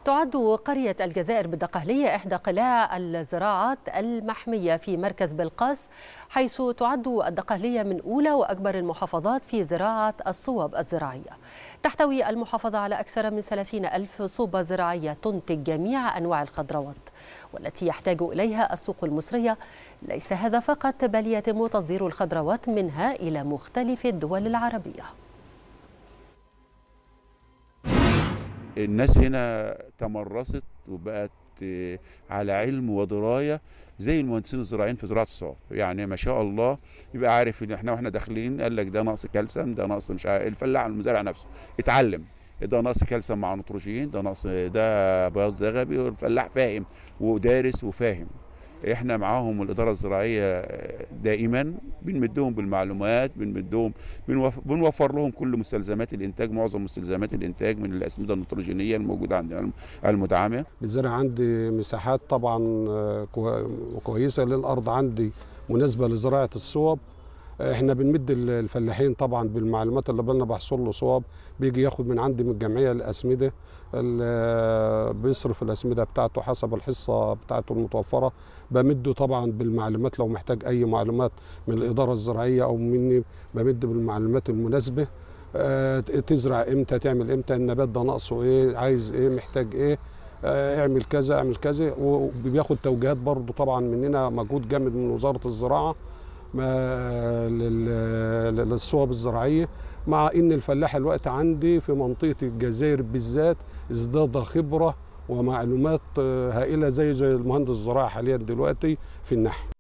تعد قرية الجزائر بالدقهلية إحدى قلاع الزراعات المحمية في مركز بلقاس حيث تعد الدقهلية من أولى وأكبر المحافظات في زراعة الصوب الزراعية تحتوي المحافظة على أكثر من 30 ألف صوبة زراعية تنتج جميع أنواع الخضروات والتي يحتاج إليها السوق المصرية ليس هذا فقط بل يتم تصدير الخضروات منها إلى مختلف الدول العربية الناس هنا تمرست وبقت على علم ودرايه زي المهندسين الزراعيين في زراعه الصعب يعني ما شاء الله يبقى عارف ان احنا واحنا داخلين قال لك ده نقص كالسيوم ده نقص مش عارف الفلاح المزارع نفسه اتعلم ده نقص كالسيوم مع نيتروجين ده نقص ده بياض زغبي والفلاح فاهم ودارس وفاهم احنا معاهم الاداره الزراعيه دائما بنمدهم بالمعلومات بنمدهم بنوفر لهم كل مستلزمات الانتاج معظم مستلزمات الانتاج من الاسمده النيتروجينيه الموجوده عندنا المدعمه الزرع عندي مساحات طبعا كويسه للارض عندي مناسبه لزراعه الصوب احنا بنمد الفلاحين طبعا بالمعلومات اللي بالنا بحصل له صواب بيجي ياخد من عندي من الجمعيه الاسمده بيصرف الاسمده بتاعته حسب الحصه بتاعته المتوفره بمده طبعا بالمعلومات لو محتاج اي معلومات من الاداره الزراعيه او مني بمد بالمعلومات المناسبه اه تزرع امتى تعمل امتى النبات ده ناقصه ايه عايز ايه محتاج ايه اه اعمل كذا اعمل كذا وبياخد توجيهات برضه طبعا مننا مجهود جامد من وزاره الزراعه للصوب الزراعيه مع ان الفلاح الوقت عندي في منطقه الجزائر بالذات ازداد خبره ومعلومات هائله زي زي المهندس الزراعي حاليا دلوقتي في النحل